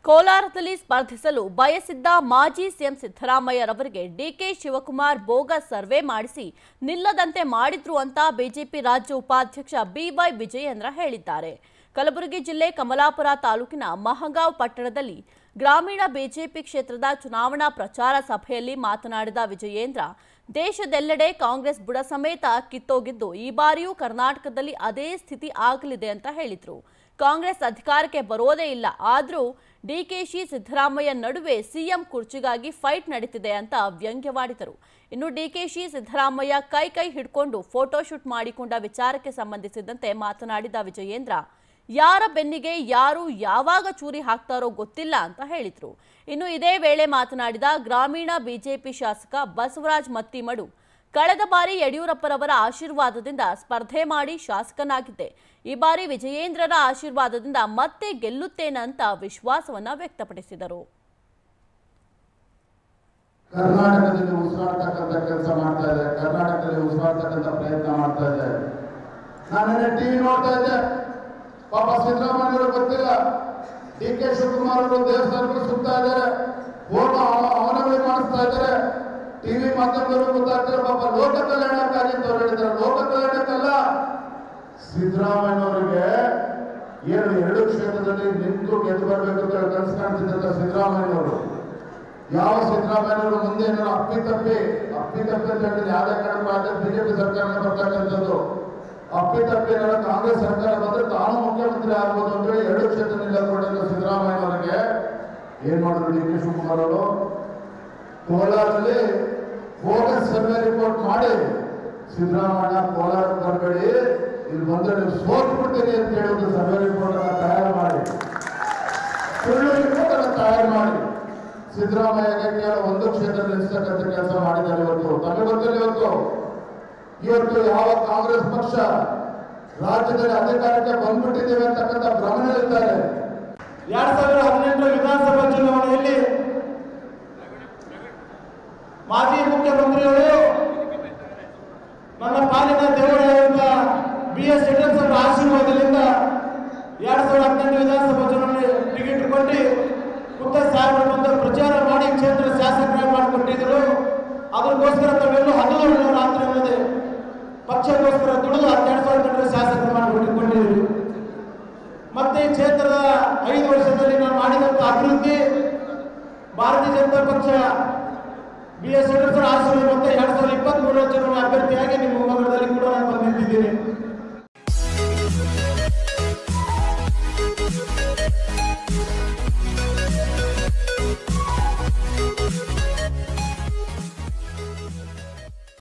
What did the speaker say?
ಕೋಲಾರದಲ್ಲಿ ಸ್ಪರ್ಧಿಸಲು ಬಯಸಿದ್ದ ಮಾಜಿ ಸಿಎಂ ಸಿದ್ದರಾಮಯ್ಯರವರಿಗೆ ಡಿಕೆ ಶಿವಕುಮಾರ್ ಬೋಗಸ್ ಸರ್ವೆ ಮಾಡಿಸಿ ನಿಲ್ಲದಂತೆ ಮಾಡಿದ್ರು ಅಂತ ಬಿಜೆಪಿ ರಾಜ್ಯ ಉಪಾಧ್ಯಕ್ಷ ಬಿವೈ ವಿಜಯೇಂದ್ರ ಹೇಳಿದ್ದಾರೆ ಕಲಬುರಗಿ ಜಿಲ್ಲೆ ಕಮಲಾಪುರ ತಾಲೂಕಿನ ಮಹಗಾಂವ್ ಪಟ್ಟಣದಲ್ಲಿ ಗ್ರಾಮೀಣ ಬಿಜೆಪಿ ಕ್ಷೇತ್ರದ ಚುನಾವಣಾ ಪ್ರಚಾರ ಸಭೆಯಲ್ಲಿ ಮಾತನಾಡಿದ ವಿಜಯೇಂದ್ರ ದೇಶದೆಲ್ಲೆಡೆ ಕಾಂಗ್ರೆಸ್ ಬುಡ ಸಮೇತ ಕಿತ್ತೋಗಿದ್ದು ಈ ಬಾರಿಯೂ ಕರ್ನಾಟಕದಲ್ಲಿ ಅದೇ ಸ್ಥಿತಿ ಆಗಲಿದೆ ಅಂತ ಹೇಳಿದ್ರು ಕಾಂಗ್ರೆಸ್ ಅಧಿಕಾರಕ್ಕೆ ಬರೋದೇ ಇಲ್ಲ ಆದ್ರೂ ಡಿಕೆಶಿ ಸಿದ್ದರಾಮಯ್ಯ ನಡುವೆ ಸಿಎಂ ಕುರ್ಚಿಗಾಗಿ ಫೈಟ್ ನಡೀತಿದೆ ಅಂತ ವ್ಯಂಗ್ಯವಾಡಿದರು ಇನ್ನು ಡಿಕೆಶಿ ಸಿದ್ದರಾಮಯ್ಯ ಕೈ ಕೈ ಹಿಡ್ಕೊಂಡು ಫೋಟೋಶೂಟ್ ಮಾಡಿಕೊಂಡ ವಿಚಾರಕ್ಕೆ ಸಂಬಂಧಿಸಿದಂತೆ ಮಾತನಾಡಿದ ವಿಜಯೇಂದ್ರ ಯಾರ ಬೆನ್ನಿಗೆ ಯಾರು ಯಾವಾಗ ಚೂರಿ ಹಾಕ್ತಾರೋ ಗೊತ್ತಿಲ್ಲ ಅಂತ ಹೇಳಿದ್ರು ಇನ್ನು ಇದೇ ವೇಳೆ ಮಾತನಾಡಿದ ಗ್ರಾಮೀಣ ಬಿಜೆಪಿ ಶಾಸಕ ಬಸವರಾಜ್ ಮತ್ತಿಮಡು ಕಳೆದ ಬಾರಿ ಯಡಿಯೂರಪ್ಪರವರ ಆಶೀರ್ವಾದದಿಂದ ಸ್ಪರ್ಧೆ ಮಾಡಿ ಶಾಸಕನಾಗಿದ್ದೆ ಈ ಬಾರಿ ವಿಜಯೇಂದ್ರರ ಆಶೀರ್ವಾದದಿಂದ ಮತ್ತೆ ಗೆಲ್ಲುತ್ತೇನಂತ ವಿಶ್ವಾಸವನ್ನ ವ್ಯಕ್ತಪಡಿಸಿದರು ಕರ್ನಾಟಕದಲ್ಲಿ ಉಸಿರಾಡ್ತಕ್ಕಂಥ ಕೆಲಸ ಮಾಡ್ತಾ ಇದೆ ಕರ್ನಾಟಕದಲ್ಲಿ ಉಸಿರಾಡ್ತಕ್ಕಂಥ ಪ್ರಯತ್ನ ಮಾಡ್ತಾ ಇದೆ ನಾನೇನೆ ಟಿವಿ ನೋಡ್ತಾ ಇದ್ದೆ ಪಾಪ ಸಿದ್ದರಾಮಯ್ಯವರು ಗೊತ್ತಿಲ್ಲ ಡಿ ಕೆ ಶಿವಕುಮಾರ್ ಅವರು ದೇವಸ್ಥಾನಗಳು ಸುತ್ತಾ ಇದ್ದಾರೆ ಹೋಮ ಅವನವೇ ಮಾಡಿಸ್ತಾ ಇದ್ದಾರೆ ಟಿವಿ ಮಾಧ್ಯಮದವರು ಗೊತ್ತಾಗ್ತಾರೆ ಪಾಪ ಲೋಕ ಕಲ್ಯಾಣಕ್ಕಾಗಿ ಅಂತ ಅವ್ರು ಹೇಳಿದ್ದಾರೆ ಲೋಕ ಕಲ್ಯಾಣಕ್ಕಲ್ಲ ಸಿದ್ದರಾಮಯ್ಯನವರಿಗೆ ಏನು ಎರಡು ಕ್ಷೇತ್ರದಲ್ಲಿ ನಿಂತು ಗೆದ್ದು ಬರ್ಬೇಕು ಅಂತ ಹೇಳಿ ಕನಸು ಕಾಣ್ತಿದ್ದಂತ ಸಿದ್ದರಾಮಯ್ಯನವರು ಯಾವ ಸಿದ್ದರಾಮಯ್ಯನವರು ಮುಂದೆ ಏನಾದ್ರು ಅಪ್ಪಿತಪ್ಪಿ ಅಪ್ಪಿತಪ್ಪಿ ಅಂತ ಹೇಳಿದ್ರೆ ಯಾವುದೇ ಕಾರಣಕ್ಕೂ ಆದ್ರೆ ಬಿಜೆಪಿ ಸರ್ಕಾರನೇ ಬರ್ತಕ್ಕಂಥದ್ದು ಅಪ್ಪಿತಪ್ಪಿ ಏನಾದ್ರು ಕಾಂಗ್ರೆಸ್ ಸರ್ಕಾರ ಬಂದ್ರೆ ತಾನು ಮುಖ್ಯಮಂತ್ರಿ ಆಗ್ಬೋದು ಅಂತ ಹೇಳಿ ಎರಡು ಕ್ಷೇತ್ರ ನಿಲ್ಲಕೊಂಡಿದ್ದ ಸಿದ್ದರಾಮಯ್ಯನವರಿಗೆ ಏನ್ ಮಾಡಿದ್ರು ಡಿ ಕೆ ಶಿವಕುಮಾರ್ ಅವರು ಕೋಲಾರಲ್ಲಿ ಬೋಗಸ್ ಸರ್ವೆ ರಿಪೋರ್ಟ್ ಮಾಡಿ ಸಿದ್ದರಾಮಯ್ಯ ಕೋಲಾರ ಬರಬೇಡಿ ಇಲ್ಲಿ ಬಂದ್ರೆ ನೀವು ಸೋತ್ ಬಿಡ್ತೀರಿ ಅಂತ ಹೇಳಿ ಒಂದು ಸರ್ವೆ ರಿಪೋರ್ಟ್ ಅನ್ನ ತಯಾರು ಮಾಡಿ ಸುಳ್ಳು ರಿಪೋರ್ಟ್ ಅನ್ನ ತಯಾರು ಮಾಡಿ ಸಿದ್ದರಾಮಯ್ಯಗೆ ಕೇವಲ ಒಂದು ಕ್ಷೇತ್ರ ನಿಲ್ಲಿಸ್ತಕ್ಕಂಥ ಕೆಲಸ ಮಾಡಿದ್ದಾರೆ ಇವತ್ತು ತಮಗೆ ಗೊತ್ತಿಲ್ಲ ಇವತ್ತು ಇವತ್ತು ಯಾವ ಕಾಂಗ್ರೆಸ್ ಪಕ್ಷ ರಾಜ್ಯದಲ್ಲಿ ಅಧಿಕಾರಕ್ಕೆ ಬಂದ್ಬಿಟ್ಟಿದ್ದೇವೆ ಅಂತಕ್ಕಂಥ ಭ್ರಮೆಯಲ್ಲಿದ್ದಾರೆ ಎರಡ್ ಸಾವಿರದ ಹದಿನೆಂಟರ ವಿಧಾನಸಭಾ ಚುನಾವಣೆಯಲ್ಲಿ ಮಾಜಿ ಮುಖ್ಯಮಂತ್ರಿಗಳು ನನ್ನ ಪಾಲಿನ ದೇವರಾದಂತ ಬಿ ಎಸ್ ಯಡಿಯೂರಪ್ಪ ಅವರ ಆಶೀರ್ವಾದದಿಂದ ಎರಡ್ ಸಾವಿರದ ಹದಿನೆಂಟು ವಿಧಾನಸಭಾ ಚುನಾವಣೆ ಟಿಕೆಟ್ ಕೊಟ್ಟು ಮುತ್ತ ಸಾಹೇಬರು ಬಂದು ಪ್ರಚಾರ ಮಾಡಿ ಕ್ಷೇತ್ರ ಶಾಸಕರಾಗಿ ಮಾಡಿಕೊಟ್ಟಿದ್ರು ಅದಕ್ಕೋಸ್ಕರ ತಾವೆಲ್ಲೂ ಹಗಲು ರಾತ್ರಿ ಅನ್ನೋದೇ ಪಕ್ಷಕ್ಕೋಸ್ಕರ ದುಡಿದು ಹನ್ನೆರಡು ಸಾವಿರದ ಎಂಟರ ಶಾಸಕರು ಮಾಡಿಕೊಟ್ಟು ಕೊಟ್ಟಿದ್ರು ಮತ್ತೆ ಈ ಕ್ಷೇತ್ರದ ಐದು ವರ್ಷದಲ್ಲಿ ನಾನು ಮಾಡಿದಂತ ಅಭಿವೃದ್ಧಿ ಭಾರತೀಯ ಜನತಾ ಪಕ್ಷ ಬಿ ಎಸ್ ಯಡಿಯೂರಪ್ಪ ಆಶೀರ್ವಾದ ಮತ್ತೆ ಎರಡ್ ಸಾವಿರದ ಇಪ್ಪತ್ತ್ ಮೂರರ ಚುನಾವಣೆ ಅಭ್ಯರ್ಥಿಯಾಗಿ ನಿಮ್ಮ ಮುಂಗಡದಲ್ಲಿ ಕೂಡ ನಾನು ಬಂದು ನಿಂತಿದ್ದೀನಿ